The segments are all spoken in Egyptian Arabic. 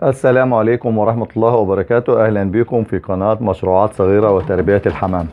السلام عليكم ورحمة الله وبركاته أهلا بكم في قناة مشروعات صغيرة وتربية الحمام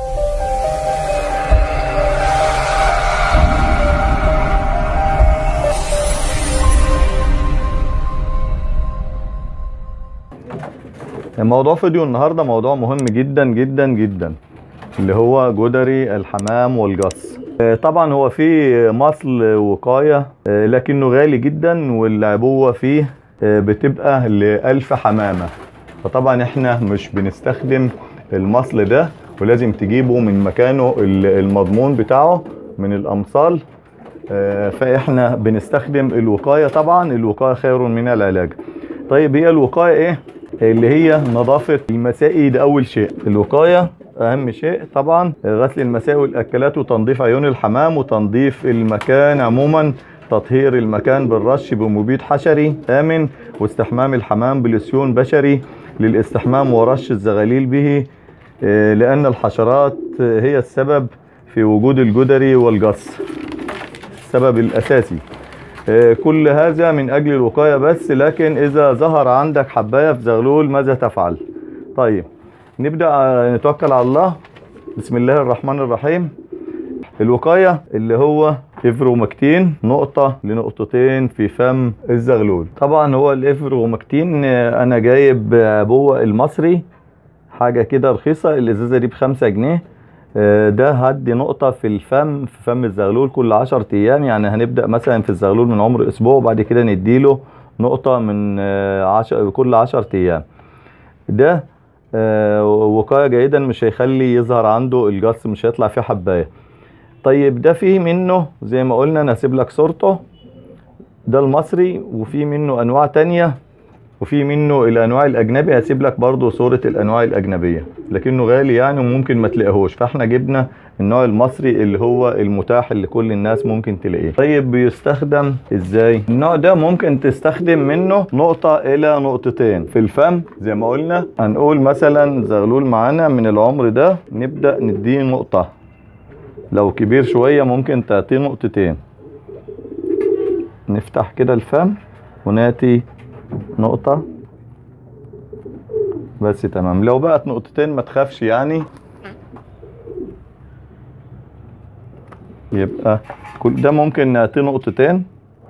موضوع فيديو النهاردة موضوع مهم جدا جدا جدا اللي هو جدري الحمام والجص آه، طبعا هو فيه مصل وقاية آه، لكنه غالي جدا والعبوة فيه آه، بتبقى لألف حمامة فطبعا احنا مش بنستخدم المصل ده ولازم تجيبه من مكانه ال- المضمون بتاعه من الأمصال آه، فاحنا بنستخدم الوقاية طبعا الوقاية خير من العلاج طيب هي الوقاية ايه اللي هي نظافة المسائي ده أول شيء الوقاية أهم شيء طبعا غسل المسائي والأكلات وتنظيف عيون الحمام وتنظيف المكان عموما تطهير المكان بالرش بمبيد حشري آمن واستحمام الحمام بلسيون بشري للاستحمام ورش الزغاليل به آه، لأن الحشرات آه، هي السبب في وجود الجدري والجص السبب الأساسي آه، كل هذا من أجل الوقاية بس لكن إذا ظهر عندك حباية في زغلول ماذا تفعل طيب نبدأ آه، نتوكل على الله بسم الله الرحمن الرحيم الوقاية اللي هو افرومكتين نقطة لنقطتين في فم الزغلول طبعا هو الافرومكتين آه، انا جايب عبوة المصري حاجة كده رخيصة الازازة دي بخمسة جنيه آه، ده هدي نقطة في الفم في فم الزغلول كل عشر ايام يعني هنبدأ مثلا في الزغلول من عمر اسبوع وبعد كده نديله نقطة من آه، عشر كل عشر ايام ده آه، وقاية جيدا مش هيخلي يظهر عنده الجص مش هيطلع فيه حباية طيب ده فيه منه زي ما قلنا انا هسيب لك صورته ده المصري وفي منه انواع تانية وفي منه الانواع الاجنبي هسيب لك برضو صورة الانواع الاجنبية لكنه غالي يعني وممكن ما تلاقيهوش فاحنا جبنا النوع المصري اللي هو المتاح اللي كل الناس ممكن تلاقيه طيب بيستخدم ازاي النوع ده ممكن تستخدم منه نقطة الى نقطتين في الفم زي ما قلنا هنقول مثلا زغلول معانا من العمر ده نبدأ نديه نقطة لو كبير شوية ممكن تعطيه نقطتين نفتح كده الفم وناتي نقطة بس تمام لو بقت نقطتين ما تخافش يعني يبقى كل ده ممكن نعطيه نقطتين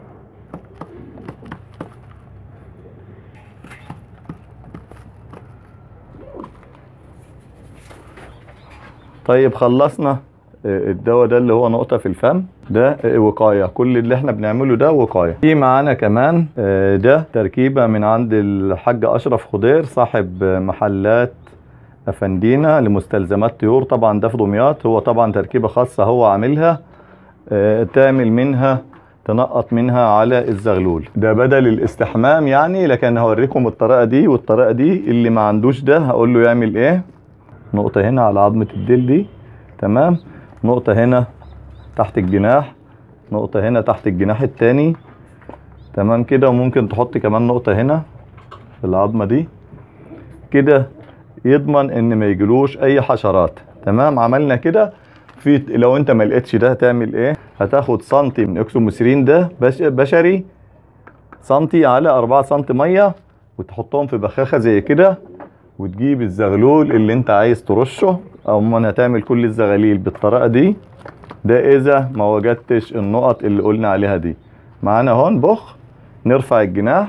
طيب خلصنا آه، الدواء ده اللي هو نقطة في الفم ده آه، وقاية كل اللي احنا بنعمله ده وقاية في معانا كمان آه، ده تركيبة من عند الحاج أشرف خضير صاحب آه، محلات أفندينا لمستلزمات طيور طبعا ده في دمياط هو طبعا تركيبة خاصة هو عاملها آه، تعمل منها تنقط منها على الزغلول ده بدل الاستحمام يعني لكن هوريكم الطريقة دي والطريقة دي اللي ما عندوش ده هقول له يعمل ايه نقطة هنا على عظمة الديل دي تمام نقطة هنا تحت الجناح نقطة هنا تحت الجناح التاني تمام كده وممكن تحط كمان نقطة هنا في العظمة دي كده يضمن ان ما يجيلوش اي حشرات تمام عملنا كده في لو انت ما لقيتش ده هتعمل ايه هتاخد سنتي من اكسوموسرين ده بش بشري سنتي على 4 سنتي ميه وتحطهم في بخاخه زي كده وتجيب الزغلول اللي انت عايز ترشه او ما هتعمل كل الزغاليل بالطريقه دي ده اذا ما وجدتش النقط اللي قلنا عليها دي معانا هون بخ نرفع الجناح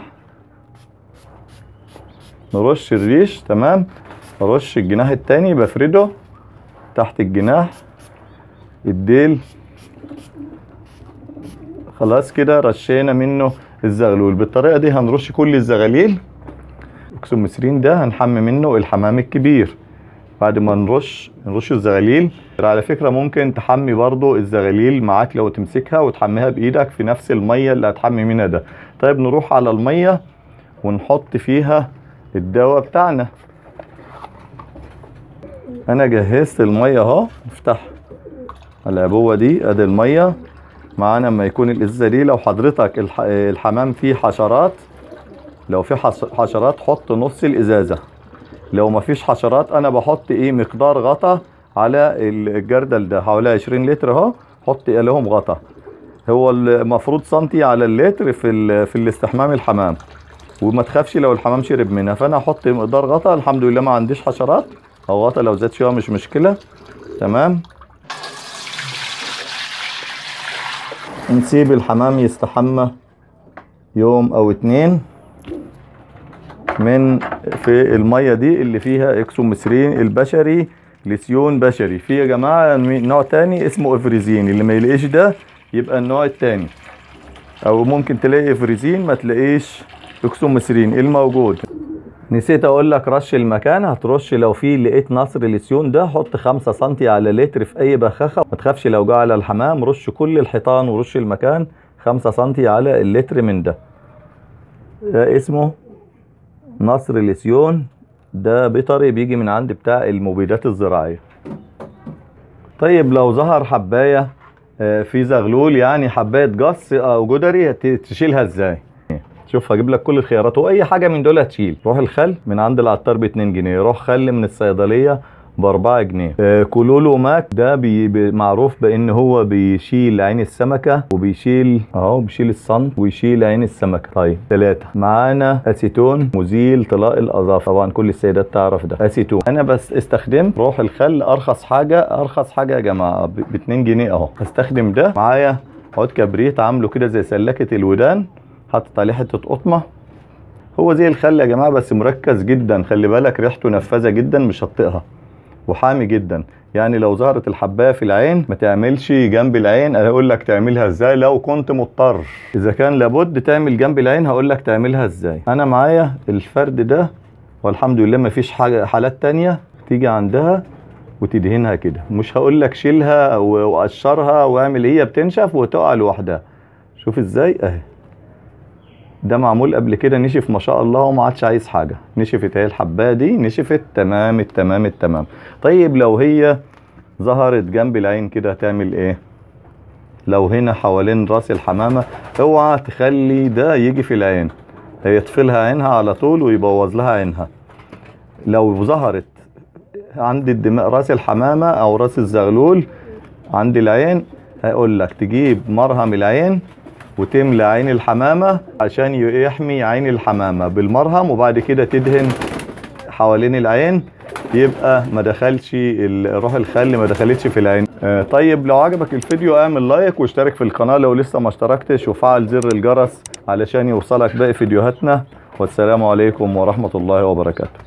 نرش الريش تمام ارش الجناح التاني بفرده تحت الجناح الديل خلاص كده رشينا منه الزغلول بالطريقه دي هنرش كل الزغاليل اكسومترين ده هنحمي منه الحمام الكبير بعد ما نرش نرش الزغاليل على فكرة ممكن تحمي برضو الزغاليل معاك لو تمسكها وتحميها بإيدك في نفس المية اللي هتحمي منها ده طيب نروح على المية ونحط فيها الدواء بتاعنا انا جهزت المية اهو نفتح العبوة دي ادي المية معانا لما يكون الازازة دي لو حضرتك الح... الحمام فيه حشرات لو في حش- حشرات حط نص الازازة لو مفيش حشرات انا بحط ايه مقدار غطا على الجردل ده حوالي 20 لتر اهو حط عليهم غطا هو المفروض سنتي على اللتر في ال- في الاستحمام الحمام وما تخافش لو الحمام شرب منها فانا هحط مقدار غطا الحمد لله ما عنديش حشرات او غطا لو زاد شويه مش مشكله تمام نسيب الحمام يستحمى يوم او اتنين من في الميه دي اللي فيها اكسوميثرين البشري لسيون بشري في يا جماعه نوع تاني اسمه افريزين اللي ما يلاقيش ده يبقى النوع التاني او ممكن تلاقي افريزين ما تلاقيش اكسوميثرين الموجود نسيت اقول لك رش المكان هترش لو في لقيت نصر لسيون ده حط 5 سم على لتر في اي بخاخه ما تخافش لو جه على الحمام رش كل الحيطان ورش المكان 5 سم على اللتر من ده, ده اسمه نصر لسيون ده بيطري بيجي من عند بتاع المبيدات الزراعيه طيب لو ظهر حبايه آه، في زغلول يعني حبايه جص او جدري هت- تشيلها ازاي شوف هجيب لك كل الخيارات واي حاجه من دول هتشيل روح الخل من عند العطار ب 2 جنيه روح خل من الصيدليه ب 4 جنيه آه كولولو ماك ده بي بي معروف بان هو بيشيل عين السمكه وبيشيل اهو بيشيل الصن ويشيل عين السمكه طيب ثلاثه معانا اسيتون مزيل طلاء الاظافر طبعا كل السيدات تعرف ده اسيتون انا بس استخدمت روح الخل ارخص حاجه ارخص حاجه يا جماعه ب 2 جنيه اهو استخدم ده معايا عود كبريت عامله كده زي سلكه الودان حاطط عليه حته قطمه هو زي الخل يا جماعه بس مركز جدا خلي بالك ريحته نفاذه جدا مش هتطيقها وحامي جدا يعني لو ظهرت الحبايه في العين ما تعملش جنب العين انا هقول لك تعملها ازاي لو كنت مضطر اذا كان لابد تعمل جنب العين هقول لك تعملها ازاي انا معايا الفرد ده والحمد لله ما فيش حاجه حالات تانية تيجي عندها وتدهنها كده مش هقول لك شيلها و- وقشرها واعمل هي بتنشف وتقع لوحدها شوف ازاي اهي ده معمول قبل كده نشف ما شاء الله وما عادش عايز حاجه نشفت اهي الحبايه دي نشفت تمام التمام التمام طيب لو هي ظهرت جنب العين كده هتعمل ايه لو هنا حوالين راس الحمامه اوعى تخلي ده يجي في العين هيطفي لها عينها على طول ويبوظ لها عينها لو ظهرت عند الدماغ راس الحمامه او راس الزغلول عند العين هقول لك تجيب مرهم العين وتملى عين الحمامه عشان يحمي عين الحمامه بالمرهم وبعد كده تدهن حوالين العين يبقى ما دخلش ال- روح الخل ما دخلتش في العين آه، طيب لو عجبك الفيديو اعمل لايك واشترك في القناه لو لسه ما اشتركتش وفعل زر الجرس علشان يوصلك باقي فيديوهاتنا والسلام عليكم ورحمه الله وبركاته